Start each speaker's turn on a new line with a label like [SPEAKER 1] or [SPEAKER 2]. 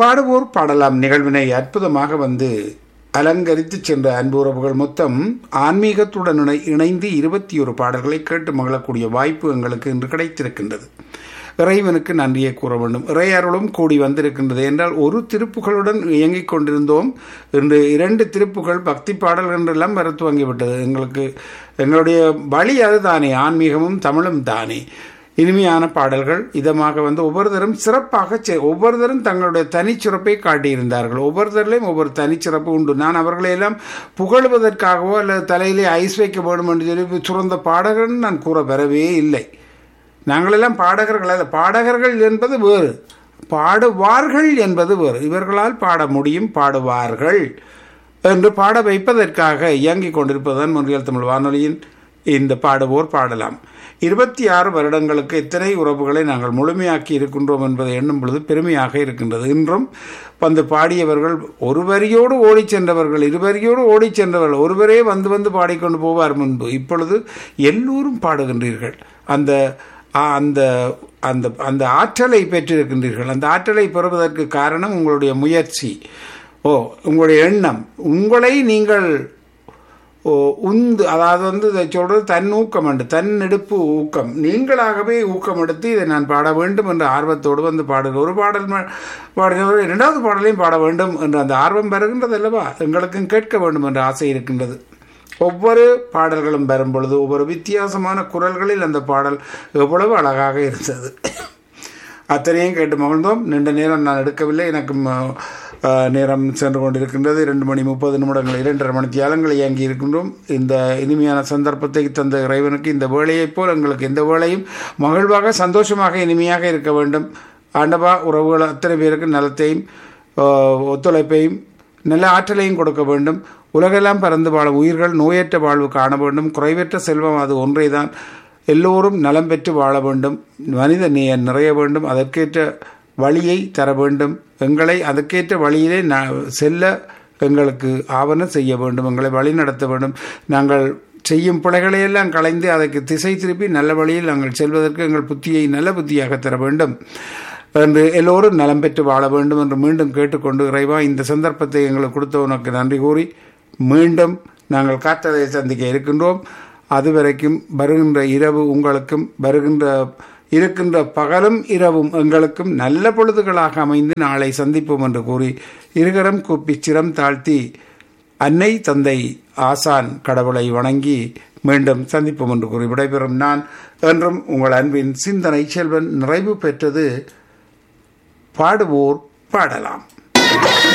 [SPEAKER 1] பாடுவோர் பாடலாம் நிகழ்வினை அற்புதமாக வந்து அலங்கரித்து சென்ற அன்பு உறவுகள் மொத்தம் ஆன்மீகத்துடன் இணை- இணைந்து இருபத்தி ஒரு பாடல்களை கேட்டு மகிழக்கூடிய வாய்ப்பு எங்களுக்கு இன்று கிடைத்திருக்கின்றது இறைவனுக்கு நன்றியை கூற வேண்டும் இறையருளும் கூடி வந்திருக்கின்றது என்றால் ஒரு திருப்புகளுடன் இயங்கிக் கொண்டிருந்தோம் இன்று இரண்டு திருப்புகள் பக்தி பாடல்கள் என்றெல்லாம் வர துவங்கிவிட்டது எங்களுக்கு எங்களுடைய வழி அதுதானே ஆன்மீகமும் தமிழும் தானே இனிமையான பாடல்கள் இதமாக வந்து ஒவ்வொருத்தரும் சிறப்பாக செ- ஒவ்வொருத்தரும் தங்களுடைய தனிச்சிறப்பை காட்டியிருந்தார்கள் ஒவ்வொருத்தரிலையும் ஒவ்வொரு தனிச்சிறப்பு உண்டு நான் அவர்களையெல்லாம் புகழுவதற்காகவோ அல்லது தலையிலே ஐஸ் வைக்க வேண்டும் என்று சொல்லி சுரந்த பாடகர்கள் நான் கூற பெறவே இல்லை நாங்களெல்லாம் பாடகர்கள் அல்ல பாடகர்கள் என்பது வேறு பாடுவார்கள் என்பது வேறு இவர்களால் பாட முடியும் பாடுவார்கள் என்று பாட வைப்பதற்காக இயங்கிக் கொண்டிருப்பதுதான் முன்றியல் தமிழ் வானொலியின் இந்த பாடுவோர் பாடலாம் இருபத்தி ஆறு வருடங்களுக்கு இத்தனை உறவுகளை நாங்கள் முழுமையாக்கி இருக்கின்றோம் என்பதை எண்ணும் பொழுது பெருமையாக இருக்கின்றது இன்றும் வந்து பாடியவர்கள் ஒரு வரியோடு ஓடிச் சென்றவர்கள் இருவரியோடு ஓடிச் சென்றவர்கள் ஒருவரே வந்து வந்து பாடிக்கொண்டு போவார் முன்பு இப்பொழுது எல்லோரும் பாடுகின்றீர்கள் அந்த ஆ, அந்த அந்த அந்த ஆற்றலை பெற்றிருக்கின்றீர்கள் அந்த ஆற்றலை பெறுவதற்கு காரணம் உங்களுடைய முயற்சி ஓ உங்களுடைய எண்ணம் உங்களை நீங்கள் ஓ உந்து அதாவது வந்து இதை சொல்றது தன் ஊக்கம் என்று தன்னெடுப்பு ஊக்கம் நீங்களாகவே ஊக்கம் எடுத்து இதை நான் பாட வேண்டும் என்ற ஆர்வத்தோடு வந்து பாடுகிற ஒரு பாடல் ம- பாடுகிறவர் இரண்டாவது பாடலையும் பாட வேண்டும் என்ற அந்த ஆர்வம் வருகின்றது அல்லவா எங்களுக்கும் கேட்க வேண்டும் என்ற ஆசை இருக்கின்றது ஒவ்வொரு பாடல்களும் வரும் பொழுது ஒவ்வொரு வித்தியாசமான குரல்களில் அந்த பாடல் எவ்வளவு அழகாக இருந்தது அத்தனையும் கேட்டு மகிழ்ந்தோம் நீண்ட நேரம் நான் எடுக்கவில்லை எனக்கு ம, ஆ, நேரம் சென்று கொண்டிருக்கின்றது இரண்டு மணி முப்பது நிமிடங்கள் இரண்டரை மணி தியாலங்கள் இயங்கி இருக்கின்றோம் இந்த இனிமையான சந்தர்ப்பத்தை தந்த இறைவனுக்கு இந்த வேலையைப் போல் எங்களுக்கு எந்த வேலையும் மகிழ்வாக சந்தோஷமாக இனிமையாக இருக்க வேண்டும் ஆண்டவா உறவுகள் அத்தனை பேருக்கு நலத்தையும் ஆ, ஒத்துழைப்பையும் நல்ல ஆற்றலையும் கொடுக்க வேண்டும் உலகெல்லாம் பறந்து வாழும் உயிர்கள் நோயற்ற வாழ்வு காண வேண்டும் குறைவற்ற செல்வம் அது ஒன்றேதான் எல்லோரும் நலம் பெற்று வாழ வேண்டும் மனித நேயம் நிறைய வேண்டும் அதற்கேற்ற வழியை தர வேண்டும் எங்களை அதற்கேற்ற வழியிலே ந- செல்ல எங்களுக்கு ஆவணம் செய்ய வேண்டும் எங்களை வழி நடத்த வேண்டும் நாங்கள் செய்யும் பிழைகளையெல்லாம் களைந்து அதற்கு திசை திருப்பி நல்ல வழியில் நாங்கள் செல்வதற்கு எங்கள் புத்தியை நல்ல புத்தியாக தர வேண்டும் என்று எல்லோரும் நலம் பெற்று வாழ வேண்டும் என்று மீண்டும் கேட்டுக்கொண்டு இறைவா இந்த சந்தர்ப்பத்தை எங்களுக்கு கொடுத்த உனக்கு நன்றி கூறி மீண்டும் நாங்கள் காற்றலை சந்திக்க இருக்கின்றோம் அதுவரைக்கும் வருகின்ற இரவு உங்களுக்கும் வருகின்ற இருக்கின்ற பகலும் இரவும் எங்களுக்கும் நல்ல பொழுதுகளாக அமைந்து நாளை சந்திப்போம் என்று கூறி இருகரம் கூப்பி சிரம் தாழ்த்தி அன்னை தந்தை ஆசான் கடவுளை வணங்கி மீண்டும் சந்திப்போம் என்று கூறி விடைபெறும் நான் என்றும் உங்கள் அன்பின் சிந்தனை செல்வன் நிறைவு பெற்றது பாடுவோர் பாடலாம்